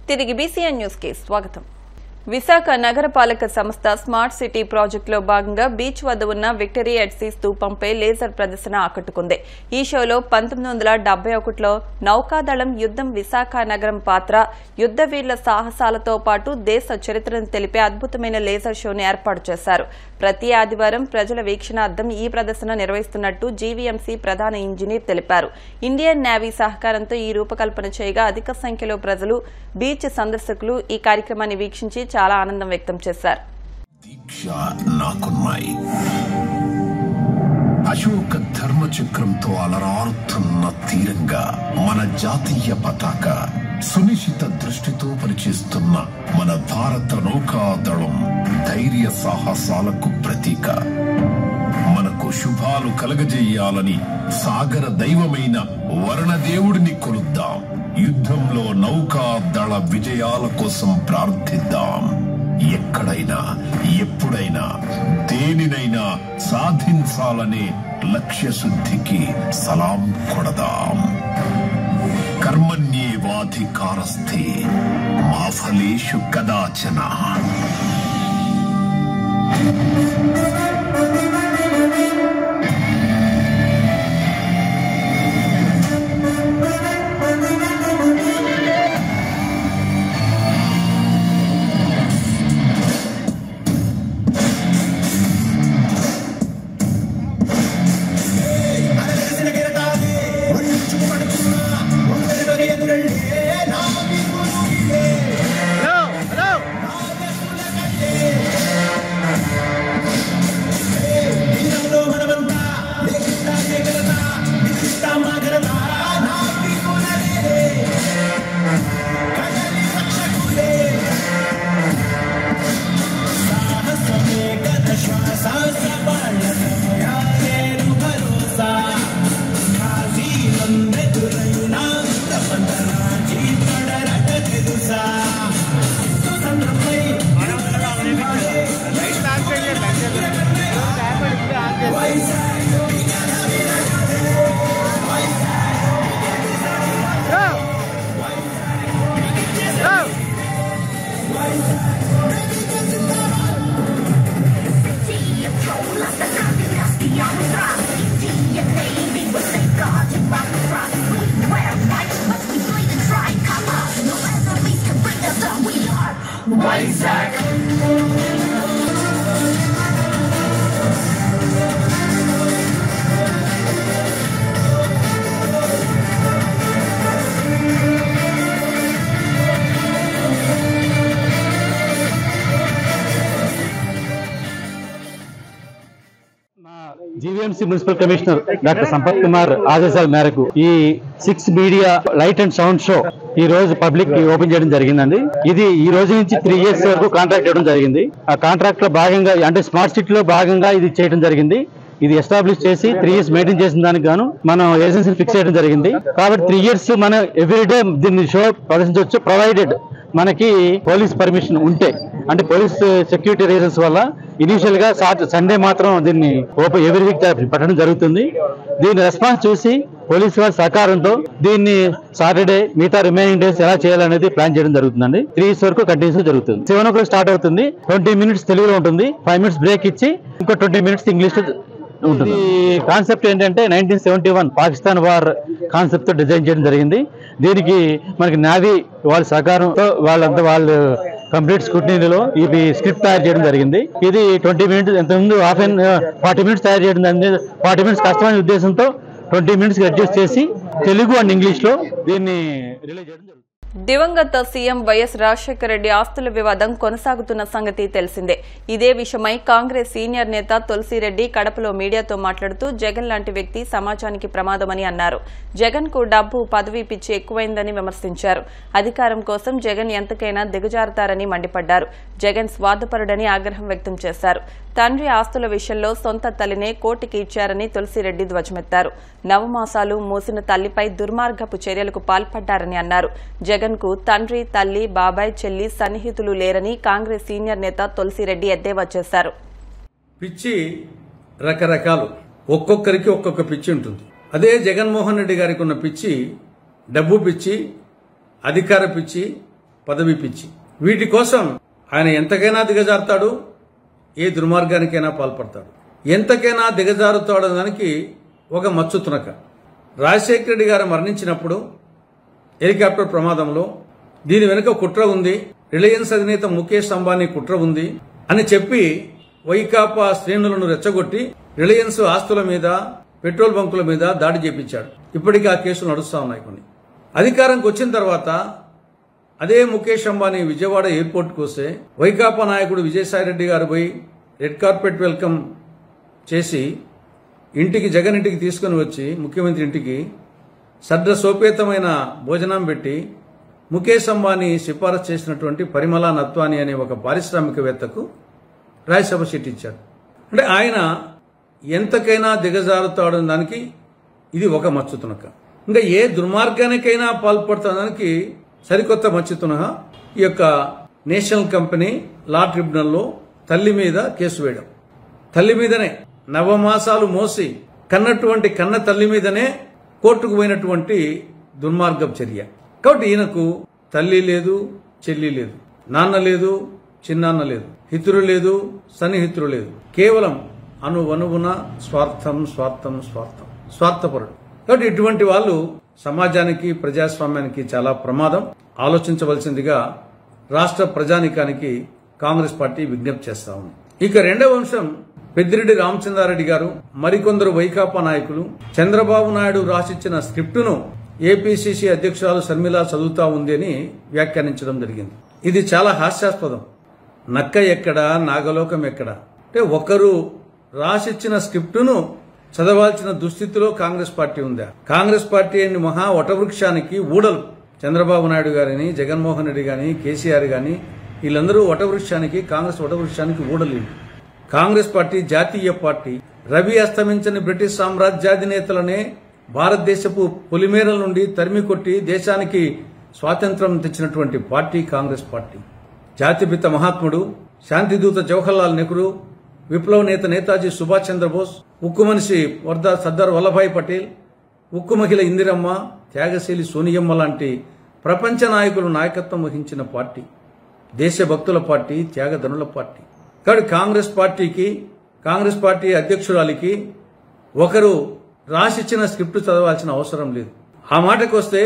తిరిగి BCN news కి స్వాగతం విశాఖ నగరపాలక సంస్థ స్మార్ట్ సిటీ ప్రాజెక్టులో భాగంగా బీచ్ వద్ద ఉన్న విక్టరీ ఎడ్సీ స్తూపంపై లేజర్ ప్రదర్శన ఆకట్టుకుంది ఈ షోలో పంతొమ్మిది వందల డెబ్బై ఒకటిలో నౌకాదళం యుద్దం విశాఖ నగరం పాత్ర యుద్ద వీరుల సాహసాలతో పాటు దేశ చరిత్రను తెలిపే అద్భుతమైన లేజర్ షోను ఏర్పాటు చేశారు ప్రతి ఆదివారం ప్రజల వీక్షణార్థం ఈ ప్రదర్శన నిర్వహిస్తున్నట్టు జీవీఎంసీ ప్రధాన ఇంజనీర్ తెలిపారు ఇండియన్ నేవీ సహకారంతో ఈ రూపకల్పన చేయగా అధిక సంఖ్యలో ప్రజలు బీచ్ సందర్శకులు ఈ కార్యక్రమాన్ని వీక్షించి చాలా ఆనందం వ్యక్తం చేశారు దీక్ష నాకున్నాయి అశోక ధర్మచక్రంతో అలరారుతున్న తీరంగా మన జాతీయ పతాక సునిశ్చిత దృష్టితో పనిచేస్తున్న మన భారత నౌకాదళం ధైర్య సాహసాలకు ప్రతీక మనకు శుభాలు కలగజేయాలని సాగర దైవమైన వరుణదేవుడిని కొలుద్దాం యుద్ధంలో నౌకాదళ విజయాల కోసం ప్రార్థిద్దాం ఎక్కడైనా ఎప్పుడైనా దేనినైనా సాధించాలనే లక్ష్య శుద్ధికి సలాం కొడదాం కర్మణ్యేవాధికారస్థే మా ఫలేషు కదాచన GVMC municipal commissioner doctor Sampath Kumar ఆదేశాల మేరకు ఈ six media light and sound show ఈ రోజు పబ్లిక్ కి ఓపెన్ చేయడం జరిగిందండి ఇది ఈ రోజు నుంచి త్రీ ఇయర్స్ వరకు కాంట్రాక్ట్ ఇవ్వడం జరిగింది ఆ కాంట్రాక్ట్ లో భాగంగా అంటే స్మార్ట్ సిటీ లో భాగంగా ఇది చేయడం జరిగింది ఇది ఎస్టాబ్లిష్ చేసి త్రీ ఇయర్స్ మెయింటైన్ చేసిన దానికి గాను మనం ఏజెన్సీని ఫిక్స్ చేయడం జరిగింది కాబట్టి త్రీ ఇయర్స్ మనం ఎవ్రీడే దీన్ని షో ప్రదర్శించవచ్చు ప్రొవైడెడ్ మనకి పోలీస్ పర్మిషన్ ఉంటే అంటే పోలీస్ సెక్యూరిటీ రీజన్స్ వల్ల ఇనీషియల్ గా సండే మాత్రం దీన్ని ఓపెన్ ఎవరి వీక్ పెట్టడం జరుగుతుంది దీని రెస్పాన్స్ చూసి పోలీస్ వారి సహకారంతో దీన్ని సాటర్డే మిగతా రిమైనింగ్ డేస్ ఎలా చేయాలనేది ప్లాన్ చేయడం జరుగుతుందండి త్రీ ఇయర్స్ వరకు కంటిన్యూస్ జరుగుతుంది సెవెన్ ఓ క్లాక్ స్టార్ట్ అవుతుంది ట్వంటీ మినిట్స్ తెలుగులో ఉంటుంది ఫైవ్ మినిట్స్ బ్రేక్ ఇచ్చి ఇంకో ట్వంటీ మినిట్స్ ఇంగ్లీష్ ఉంటుంది ఈ కాన్సెప్ట్ ఏంటంటే nineteen seventy one Pakistan war concept తో డిజైన్ చేయడం జరిగింది దీనికి మనకి నావీ వాళ్ళ సహకారంతో వాళ్ళంతా వాళ్ళు కంప్లీట్ స్కూటనీలో ఇది స్క్రిప్ట్ తయారు చేయడం జరిగింది ఇది ట్వంటీ మినిట్స్ ఎంత ముందు హాఫ్ అన్ ఫార్టీ మినిట్స్ తయారు చేయడం జరిగింది ఫార్టీ మినిట్స్ కష్టమైన ఉద్దేశంతో ట్వంటీ మినిట్స్ అడ్జస్ట్ చేసి తెలుగు అండ్ ఇంగ్లీష్ లో దీన్ని రిలీజ్ చేయడం జరుగుతుంది దివంగత సీఎం వైఎస్ రాజశేఖర రెడ్డి ఆస్తుల వివాదం కొనసాగుతున్న సంగతి తెలిసిందే ఇదే విషయమై కాంగ్రెస్ సీనియర్ నేత తులసిరెడ్డి కడపలో మీడియాతో మాట్లాడుతూ జగన్ లాంటి వ్యక్తి సమాజానికి ప్రమాదమని అన్నారు జగన్ కు డబ్బు పదవి పిచ్చి ఎక్కువైందని విమర్శించారు అధికారం కోసం జగన్ ఎంతకైనా దిగజారుతారని మండిపడ్డారు జగన్ స్వార్థపరుడని ఆగ్రహం వ్యక్తం చేశారు తండ్రి ఆస్తుల విషయంలో సొంత తల్లినే కోర్టుకి ఇచ్చారని తులసిరెడ్డి ధ్వజమెత్తారు నవమాసాలు మోసిన తల్లిపై దుర్మార్గపు చర్యలకు పాల్పడ్డారని అన్నారు జగన్ కు తండ్రి తల్లి బాబాయ్ చెల్లి సన్నిహితులు లేరని కాంగ్రెస్ సీనియర్ నేత తులసిరెడ్డి ఎద్దేవా చేశారు పిచ్చి రకరకాలు ఒక్కొక్కరికి ఒక్కొక్క పిచ్చి ఉంటుంది అదే జగన్మోహన్ రెడ్డి గారికి ఉన్న పిచ్చి డబ్బు పిచ్చి అధికార పిచ్చి పదవి పిచ్చి వీటి కోసం ఆయన ఎంతకైనా దిగజారుతాడు ఏ దుర్మార్గానికైనా పాల్పడతాడు ఎంతకైనా దిగజారుతాడు దానికి ఒక మచ్చు తునక రాజశేఖర రెడ్డి గారు మరణించినప్పుడు హెలికాప్టర్ ప్రమాదంలో దీని వెనుక కుట్ర ఉంది రిలయన్స్ అధినేత ముఖేష్ అంబానీ కుట్ర ఉంది అని చెప్పి వైకాపా శ్రేణులను రెచ్చగొట్టి రిలయన్స్ ఆస్తుల మీద పెట్రోల్ బంకుల మీద దాడి చేపించాడు ఇప్పటికీ ఆ కేసులు నడుస్తా ఉన్నాయి కొన్ని అధికారంకి వచ్చిన తర్వాత అదే ముఖేష్ అంబానీ విజయవాడ ఎయిర్పోర్ట్కి వస్తే వైకాపా నాయకుడు విజయసాయిరెడ్డి గారు పోయి రెడ్ కార్పెట్ వెల్కమ్ చేసి ఇంటికి జగన్ ఇంటికి తీసుకుని వచ్చి ముఖ్యమంత్రి ఇంటికి సడ్ర సోపేతమైన భోజనం పెట్టి ముఖేష్ అంబానీ సిఫారసు చేసినటువంటి పరిమళ నత్వాని అనే ఒక పారిశ్రామికవేత్తకు రాజ్యసభ సీట్ ఇచ్చాడు అంటే ఆయన ఎంతకైనా దిగజారుతాడు దానికి ఇది ఒక మచ్చుతునక ఇంకా ఏ దుర్మార్గానికైనా పాల్పడుతున్నదానికి సరికొత్త మచ్చుతునక ఈ యొక్క నేషనల్ కంపెనీ లా ట్రిబ్యునల్లో తల్లి మీద కేసు వేయడం తల్లి మీదనే నవమాసాలు మోసి కన్నటువంటి కన్న తల్లి మీదనే కోర్టుకు పోయినటువంటి దుర్మార్గం చర్య కాబట్టి ఈయనకు తల్లి లేదు చెల్లి లేదు నాన్న లేదు చిన్నాన్న లేదు హితురు లేదు సన్నిహితుడు లేదు కేవలం అను అనువున స్వార్థం స్వార్థం స్వార్థం స్వార్థపరుడు కాబట్టి ఇటువంటి వాళ్ళు సమాజానికి ప్రజాస్వామ్యానికి చాలా ప్రమాదం ఆలోచించవలసిందిగా రాష్ట్ర ప్రజానికానికి కాంగ్రెస్ పార్టీ విజ్ఞప్తి చేస్తా ఉంది ఇక రెండవ అంశం పెద్దిరెడ్డి రామచంద్రారెడ్డి గారు మరికొందరు వైకాపా నాయకులు చంద్రబాబు నాయుడు రాసిచ్చిన స్క్రిప్టును ఏపీసీసీ అధ్యక్షురాలు శర్మిల చదువుతా ఉంది అని వ్యాఖ్యానించడం జరిగింది ఇది చాలా హాస్యాస్పదం నక్క ఎక్కడ నాగలోకం ఎక్కడ అంటే ఒకరు రాసిచ్చిన స్క్రిప్టును చదవాల్సిన దుస్థితిలో కాంగ్రెస్ పార్టీ ఉందా కాంగ్రెస్ పార్టీ అనే మహా వటవృక్షానికి ఊడలు చంద్రబాబు నాయుడు గారిని జగన్మోహన్ రెడ్డి గాని కేసీఆర్ గాని వీళ్ళందరూ వటవృక్షానికి కాంగ్రెస్ వటవృక్షానికి ఊడలు కాంగ్రెస్ పార్టీ జాతీయ పార్టీ రవి అస్తమించని బ్రిటిష్ సామ్రాజ్యాధినేతలనే భారతదేశపు పొలిమేరల నుండి తరిమి కొట్టి దేశానికి స్వాతంత్రం తెచ్చినటువంటి పార్టీ కాంగ్రెస్ పార్టీ జాతిపిత మహాత్ముడు శాంతిదూత జవహర్లాల్ నెహ్రూ విప్లవ నేత నేతాజీ సుభాష్ చంద్రబోస్ ఉక్కు మనిషి వర్ధా సర్దార్ వల్లభాయ్ పటేల్ ఉక్కు మహిళ ఇందిరమ్మ త్యాగశీలి సోనియమ్మ లాంటి ప్రపంచ నాయకులు నాయకత్వం వహించిన పార్టీ దేశభక్తుల పార్టీ త్యాగధనుల పార్టీ కాబట్టి కాంగ్రెస్ పార్టీకి కాంగ్రెస్ పార్టీ అధ్యక్షురాలికి ఒకరు రాసిచ్చిన స్క్రిప్ట్ చదవాల్సిన అవసరం లేదు ఆ మాటకు వస్తే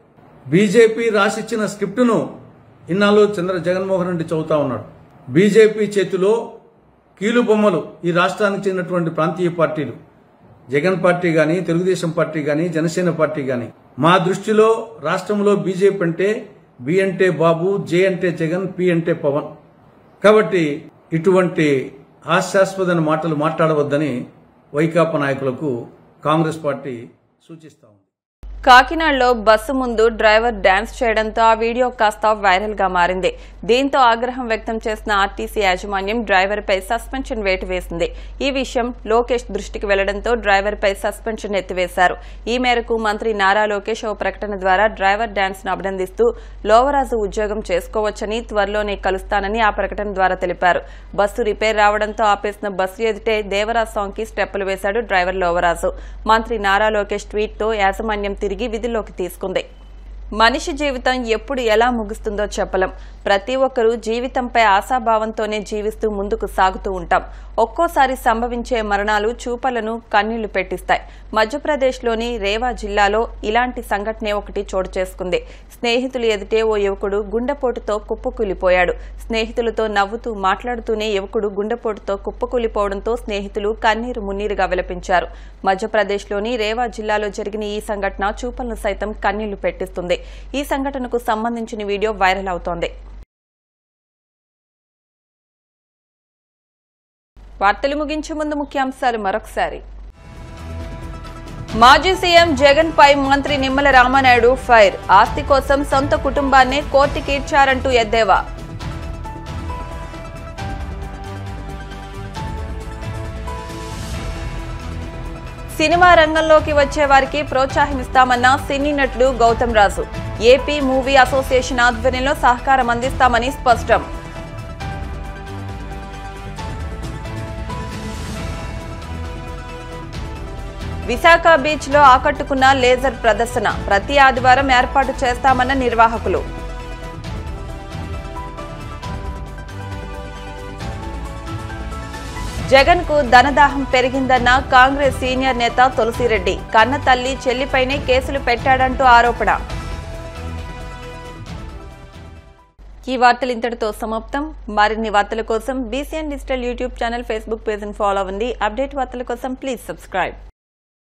బీజేపీ రాసిచ్చిన స్క్రిప్టును ఇన్నాళ్ళు చంద్ర జగన్మోహన్ రెడ్డి చదువుతా ఉన్నాడు బీజేపీ చేతిలో కీలు బొమ్మలు ఈ రాష్ట్రానికి చెందినటువంటి ప్రాంతీయ పార్టీలు జగన్ పార్టీ గాని తెలుగుదేశం పార్టీ గాని జనసేన పార్టీ గాని మా దృష్టిలో రాష్ట్రంలో బీజేపీ అంటే బి అంటే బాబు జే అంటే జగన్ పి అంటే పవన్ కాబట్టి ఇటువంటి హాస్యాస్పద మాటలు మాట్లాడవద్దని వైకాపా నాయకులకు కాంగ్రెస్ పార్టీ సూచిస్తా ఉంది కాకినాడలో బస్సు ముందు డ్రైవర్ డాన్స్ చేయడంతో ఆ వీడియో కాస్త వైరల్ గా మారింది దీంతో ఆగ్రహం వ్యక్తం చేసిన ఆర్టీసీ యాజమాన్యం డ్రైవర్ పై సస్పెన్షన్ వేటు వేసింది ఈ విషయం లోకేష్ దృష్టికి వెళ్లడంతో డ్రైవర్ పై సస్పెన్షన్ ఎత్తివేశారు ఈ మేరకు మంత్రి నారా లోకేష్ ఓ ప్రకటన ద్వారా డ్రైవర్ డాన్స్ ను అభినందిస్తూ లోవరాజు ఉద్యోగం చేసుకోవచ్చని త్వరలోనే కలుస్తానని ఆ ప్రకటన ద్వారా తెలిపారు బస్సు రిపేర్ రావడంతో ఆపేసిన బస్సు ఎదుటే దేవరాజ్ సాంగ్ కి స్టెప్పులు వేశాడు డ్రైవర్ లోవరాజు మంత్రి నారా లోకేష్ ట్వీట్ తో యాజమాన్యం తిరిగి విధుల్లోకి తీసుకుంది మనిషి జీవితం ఎప్పుడు ఎలా ముగుస్తుందో చెప్పలేం ప్రతి ఒక్కరూ జీవితంపై ఆశాభావంతోనే జీవిస్తూ ముందుకు సాగుతూ ఉంటాం ఒక్కోసారి సంభవించే మరణాలు చూపలను కన్నీళ్లు పెట్టిస్తాయి మధ్యప్రదేశ్లోని రేవా జిల్లాలో ఇలాంటి సంఘటనే ఒకటి చోటు చేసుకుంది స్నేహితులు ఎదుటే ఓ యువకుడు గుండెపోటుతో కుప్పకూలిపోయాడు స్నేహితులతో నవ్వుతూ మాట్లాడుతూనే యువకుడు గుండెపోటుతో కుప్పకూలిపోవడంతో స్నేహితులు కన్నీరు మున్నీరుగా విలపించారు మధ్యప్రదేశ్లోని రేవా జిల్లాలో జరిగిన ఈ సంఘటన చూపలను సైతం కన్నీళ్లు పెట్టిస్తుంది ఈ సంఘటనకు సంబంధించిన వీడియో వైరల్ అవుతోంది వార్తలు ముగించే ముందు ముఖ్యాంశాలు మరొకసారి మాజీ సీఎం జగన్ పై మంత్రి నిమ్మల రామానాయుడు ఫైర్ ఆస్తి కోసం సొంత కుటుంబాన్నే కోర్టుకి ఇచ్చారంటూ ఎద్దేవా సినిమా రంగంలోకి వచ్చే వారికి ప్రోత్సాహమిస్తామన్న సినీ నటుడు Gautam Raju AP movie association ఆధ్వర్యంలో సహకారం అందిస్తామని స్పష్టం విశాఖ బీచ్ లో ఆకట్టుకున్న లేజర్ ప్రదర్శన ప్రతి ఆదివారం ఏర్పాటు చేస్తామన్న నిర్వాహకులు జగన్ కు ధనదాహం పెరిగిందన్న కాంగ్రెస్ సీనియర్ నేత తులసిరెడ్డి కన్న తల్లి చెల్లిపైనే కేసులు పెట్టాడంటూ ఆరోపణ ఈ వార్తలు ఇంతటితో సమాప్తం మరిన్ని వార్తల కోసం BCN digital YouTube channel Facebook పేజ్ని ఫాలో అవ్వండి అప్డేట్ వార్తల కోసం ప్లీజ్ సబ్స్క్రైబ్